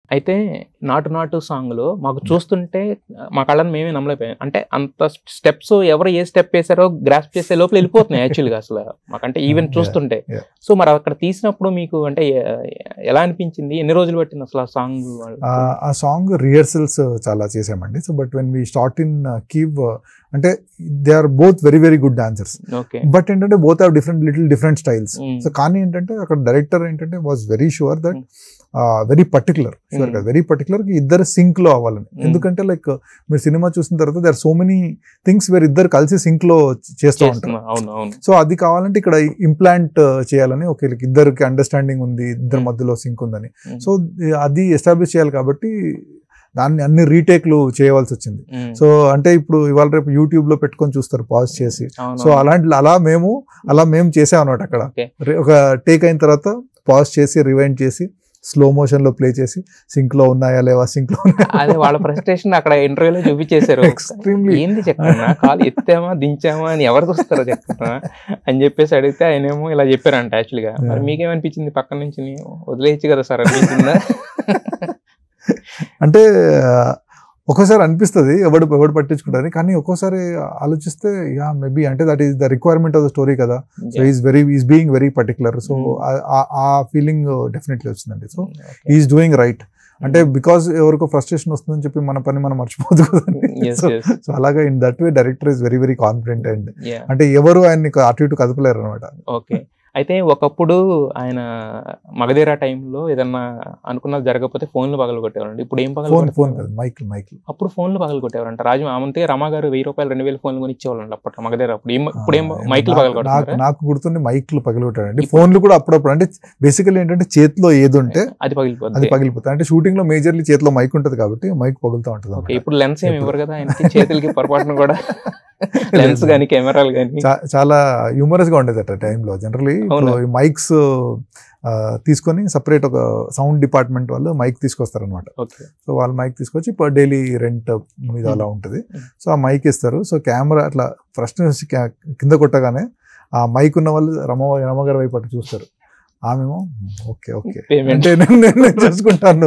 అయితే నాటు నాటు సాంగ్ లో మాకు చూస్తుంటే మా కళ్ళని మేమే నమ్మలేకపోయాం అంటే అంత స్టెప్స్ ఎవరు ఏ స్టెప్ వేసారో గ్రాస్ప్ చేసే లోపల వెళ్ళిపోతున్నాయి యాక్చువల్గా అసలు మాకంటే ఈవెన్ Yeah, చూస్తుంటే yeah. సో మరి అక్కడ తీసినప్పుడు మీకు అంటే ఎ- ఎలా అనిపించింది ఎన్ని రోజులు పట్టింది అసలు ఆ సాంగ్ ఆ- ఆ సాంగ్ రిహర్సల్స్ చాలా చేసామండి so but when we start in Kyiv అంటే they are both very very good dancers okay but ఏంటంటే both are different little different styles so కానీ ఏంటంటే అక్కడ డైరెక్టర్ ఏంటంటే was very sure that very particular sure Mm. Very particular ఇద్దరు sync లో అవ్వాలని Mm. ఎందుకంటే ఎందుకంటే లైక్ మీరు సినిమా చూసిన తర్వాత there so many things where ఇద్దరు కలిసి సింక్ లో చేస్తూ ఉంటారు అవును అవును సో అది కావాలంటే ఇక్కడ ఇంప్లాంట్ చేయాలని ఓకే like ఇద్దరికి అండర్స్టాండింగ్ ఉంది ఇద్దరి Mm. మధ్యలో సింక్ ఉందని Mm. సో అది ఎస్టాబ్లిష్ చేయాలి కాబట్టి దాన్ని అన్ని రీటేక్లు చేయవలసి వచ్చింది ఉమ్. సో అంటే ఇప్పుడు ఇవాళ రేపు యూట్యూబ్ లో పెట్టుకొని చూస్తారు పాజ్ చేసి అవును, సో అవును. అలాంటి అలా మేము అలా మేము చేసాం అనమాట అక్కడ Okay. రి- ఒక టేక్ అయిన తర్వాత పాజ్ చేసి రివైండ్ చేసి స్లో మోషన్ లో ప్లే చేసి సింక్ లో ఉన్నాయా లేవా సింక్ లో అదే వాళ్ళ ప్రెస్టేషన్ అక్కడ ఇంటర్వ్యూలో చూపించేశారు ఎక్స్ట్రీమ్లీ ఏంది చెప్తున్నా కాలు ఎత్తామా దించామా అని ఎవరు చూస్తారో చెప్తున్నా అని చెప్పేసి అడిగితే ఆయనేమో ఇలా చెప్పారంట యాక్చువల్గా మరి Yeah. మీకేమనిపించింది పక్కన నుంచి వదిలేయచ్చు కదా సార్ అనిపించిందా అంటే ఆ, ఒక్కోసారి అనిపిస్తుంది ఎవడు ఎవడు పట్టించుకుంటారు కానీ ఒక్కోసారి ఆలోచిస్తే యా మేబీ అంటే that is the requirement of the story కదా so is very is being very particular so Mm. ఆ ఫీలింగ్ డెఫినెట్లీ వచ్చిందండి సో ఈజ్ డూయింగ్ రైట్ అంటే బికాస్ ఎవరికో ఫ్రస్ట్రేషన్ వస్తుందని చెప్పి మన పని మనం మర్చిపోదు ఎస్ కదండి ఎస్ సో అలాగా in that way director is very very confident and yeah అంటే ఎవరు ఆయన్ని అటు ఇటు కదపలేరు అనమాట ఓకే అయితే ఒకప్పుడు ఆయన మగధీరా టైంలో ఏదన్నా అనుకున్నది జరగకపోతే ఫోన్లు పగలు కొట్టేవారండి ఇప్పుడు ఏం పగలు ఫోన్ ఫోన్ కొడుతున్నారు? కదా మైక్ మైక్ అప్పుడు ఫోన్లు పగలు కొట్టేవారంట రాజు అమంతే రమా గారు వెయ్యి రూపాయలు రెండు వేల ఫోన్లు కొని ఇచ్చేవాళ్ళండి అప్పట్లో మగధీరా అప్పుడు ఏం ఇప్పుడు ఏం మైక్లు పగలు నాకు కొడుతున్నారు నాకు గుర్తుండి మైక్లు పగిలిపోతాడండి ఫోన్లు కూడా అప్పుడప్పుడు అంటే బేసికల్లీ ఏంటంటే చేతిలో ఏది ఉంటే అది అది పగిలిపోద్ది పగిలిపోతాయి అంటే షూటింగ్ లో మేజర్లీ చేతిలో మైక్ ఉంటది కాబట్టి మైక్ పగులుతూ ఉంటుంది ఓకే అన్నమాట. ఇప్పుడు లెన్స్ ఏమి ఎప్పుడు? ఇవ్వరు కదా ఆయనకి చేతులకి పొరపాటున కూడా లెన్స్ కానీ కెమెరాలు కానీ చా- చాలా హ్యూమరస్ గా ఉండేది అట టైంలో జనరలీ అవునా? మైక్స్ తీసుకొని సపరేట్ ఒక సౌండ్ డిపార్ట్మెంట్ వాళ్ళు మైక్ తీసుకొస్తారు ఓకే సో వాళ్ళు మైక్ తీసుకొచ్చి పర్ డైలీ రెంట్ మీద అలా ఉంటుంది Hmm. సో ఆ మైక్ ఇస్తారు సో కెమెరా అట్లా ఫస్ట్ నుంచి కా- కింద కొట్టగానే ఆ మైక్ ఉన్న వాళ్ళు రమ రమగారి వైపు అటు చూస్తారు ఆమెమో ఓకే ఓకే పేమెంట్ అంటే నేను నేను చూసుకుంటాను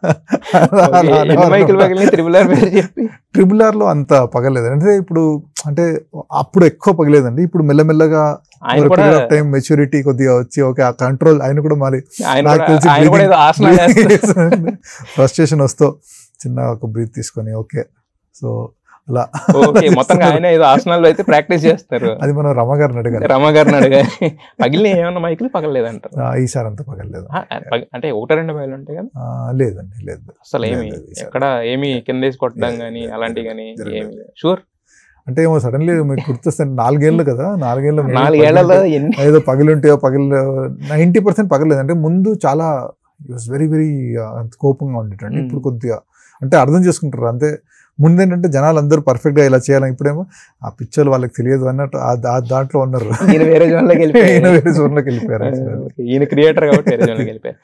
ఎన్ని మైకులు పగిలినాయి త్రిబుల్ ఆర్ పేరు చెప్పి ట్రిపుల్ ఆర్ లో అంత పగలేదు అంటే ఇప్పుడు అంటే అప్పుడు ఎక్కువ పగలేదండి ఇప్పుడు మెల్లమెల్లగా ఆయన కూడా టైం మెచ్యూరిటీ కొద్దిగా వచ్చి ఓకే ఆ కంట్రోల్ ఆయన కూడా మరి ఆయన నాకు కూడా తెలిసి ఆయన కూడా ఏదో ఆసనం చేస్తారు ఫ్రస్ట్రేషన్ వస్తూ చిన్న ఒక బ్రీత్ తీసుకొని ఓకే సో అలా ఓకే మొత్తంగా ఆయన ఏదో ఆసనాల్లో అయితే ప్రాక్టీస్ చేస్తారు అది మనం రమగారిని అడగాలి రమ గారిని అడిగా పగిలిన ఏమన్నా మైకులు పగలలేదంటారు ఆ, ఈసారి అంత పగలేదు ఆ, పగ- అంటే ఒకట రెండు మైలు ఉంటాయి కదా ఆ, లేదండి లేదు అసలు ఏమి లేదు, ఈసారి. ఎక్కడ ఏమి కింద వేసి కొట్టడం లేదు, కానీ లేదు, అలాంటివి కానీ జరగలేదు. ఏమి షూర్ అంటే ఏమో సడన్లీ మీకు గుర్తొస్తే నాలుగేళ్ళు కదా నాలుగేళ్ళు maybe నాలుగేళ్లలో పగిలి ఎన్ని ఉంటే- ఏదో పగిలి ఉంటాయో పగిలి నైంటీ పర్సెంట్ పగలేదు అంటే ముందు చాలా వాస్ వెరీ వెరీ కోపంగా ఉండేటండి Hmm. ఇప్పుడు కొద్దిగా అంటే అర్థం చేసుకుంటారు అంతే ముందేంటంటే జనాలు అందరూ పర్ఫెక్ట్ గా ఇలా చేయాలి ఇప్పుడేమో ఆ పిక్చర్ వాళ్ళకి తెలియదు అన్నట్టు ఆ దా- దాంట్లో ఉన్నారు ఈయన వేరే జోన్లోకి ఈయన వెళ్ళిపోయారు వేరే zone లోకి వెళ్ళిపోయారు actually. ఓకే, ఈయన క్రియేటర్ కాబట్టి వేరే జోన్లోకి వెళ్ళిపోయారు